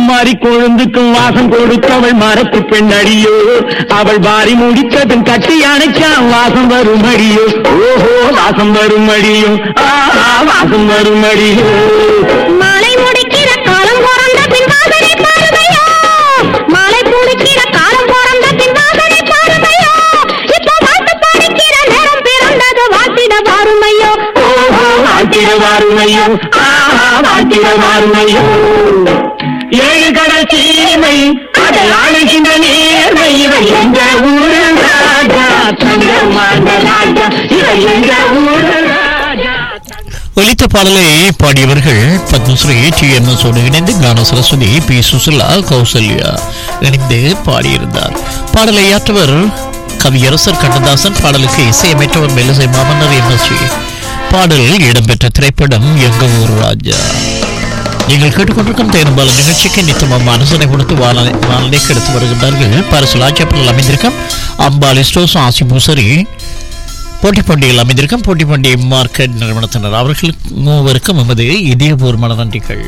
மாறி கொழுந்துக்கும் வாசம் கொடுத்தவள் மரத்து பெண்ணடியோ அவள் வாரி முடித்ததும் கட்டி அணைச்சான் வாசம் வரும் அடியோ ஓஹோ வாசம் வரும் அடியோ ஆஹா வாசம் வரும் அடியோ மாலை முடிக்கிற காலம் பிறந்த பின் வாசனை பாருமையோ மாலை முடிக்கிற காலம் பிறந்த பின் வாசனை பாருமையோ இப்போ பாட்டு படிக்கிற நேரம் பிறந்தது வாட்டிட பாருமையோ ஓஹோ வாழ்த்திட வாருமையோ ஆஹா வாழ்த்திட வாருமையோ ஏழு கடல் சீமை அதை ஆளுகின்ற நேர்மை இவள் எங்க ஊரு ராஜா தங்கமான ராஜா இவள் எங்க ஊரு ராஜா ஒலித்த பாடலை பாடியவர்கள் பத்மஸ்ரீ டி எம் எஸ் இணைந்து கான சரஸ்வதி பி சுசிலா கௌசல்யா இணைந்து பாடியிருந்தார் பாடலை ஆற்றவர் கவியரசர் கண்ணதாசன் பாடலுக்கு இசையமைத்தவர் மெல்லிசை மாமன்னர் எம் எஸ் பாடல் இடம்பெற்ற திரைப்படம் எங்க ஊர் ராஜா நீங்கள் கேட்டுக்கொண்டிருக்கும் தேர்ம்பாலும் நிகழ்ச்சிக்கு நித்தமாக அனுசரணை கொடுத்து வாழ- வாழலைக்கு எடுத்து வருகின்றார்கள் பரிசு லாச்சப்பல் அமைந்திருக்கும் அம்பாள் ஸ்டோஸ் ஆசி பூசரி போட்டி பண்டிகையில் அமைந்திருக்கும் போட்டி பண்டிகை மார்க்கெட் நிறுவனத்தினர் அவர்களுக்கு மூவருக்கும் எமது இதயபூர்வமான நன்றிகள்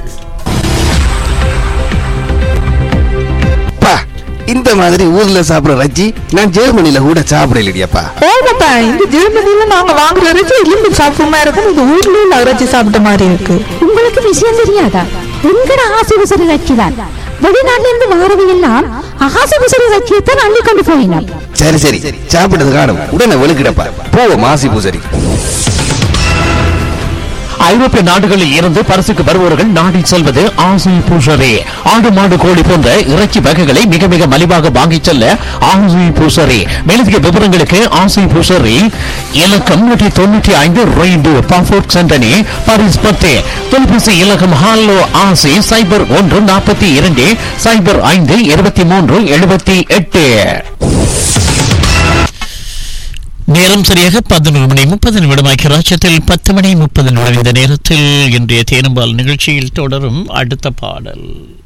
அப்பா இந்த மாதிரி ஊர்ல சாப்பிடுற ரஜ்ஜி நான் ஜெர்மனில கூட சாப்பிடலையப்பா ஓகப்பா இந்த ஜெர்மனில நாங்க வாங்குற இறைச்சி எலும்பு சாப்பிட்ட இருக்கும் இது ஊர்ல உள்ள இறைச்சி சாப்பிட்ட மாதிரி இருக்கு உங்களுக்கு விஷயம் தெரியாதா எங்கட ஆசிபுசரி ரச்சிதான் வெளிநாட்டுல இருந்து வாரவையெல்லாம் ஆசிபுசரி ரச்சியத்தான் அள்ளி கொண்டு போயினான் சரி சரி சாப்பிட்டது காணும் உடனே வெளுக்கிடப்பா போவோம் மாசி பூசரி ஐரோப்பிய நாடுகளில் இருந்து பரிசுக்கு வருபவர்கள் நாடி செல்வது ஆசை பூசரே ஆடு மாடு கோழி போன்ற இறைச்சி வகைகளை மிக மிக மலிவாக வாங்கிச் செல்ல ஆசை பூசரே மேலதிக விவரங்களுக்கு ஆசை பூசரி இலக்கம் நூற்றி தொண்ணூற்றி ஐந்து ரெய்டு பாஃபோர்ட் சென்டனி பாரிஸ் பத்து தொலைபேசி இலக்கம் ஹாலோ ஆசை சைபர் ஒன்று நாற்பத்தி இரண்டு சைபர் ஐந்து இருபத்தி மூன்று எழுபத்தி எட்டு நேரம் சரியாக பதினொரு மணி முப்பது நிமிடமாக்கி ராஜ்யத்தில் பத்து மணி முப்பது நிமிடம் இந்த நேரத்தில் இன்றைய தேனும்பால் நிகழ்ச்சியில் தொடரும் அடுத்த பாடல்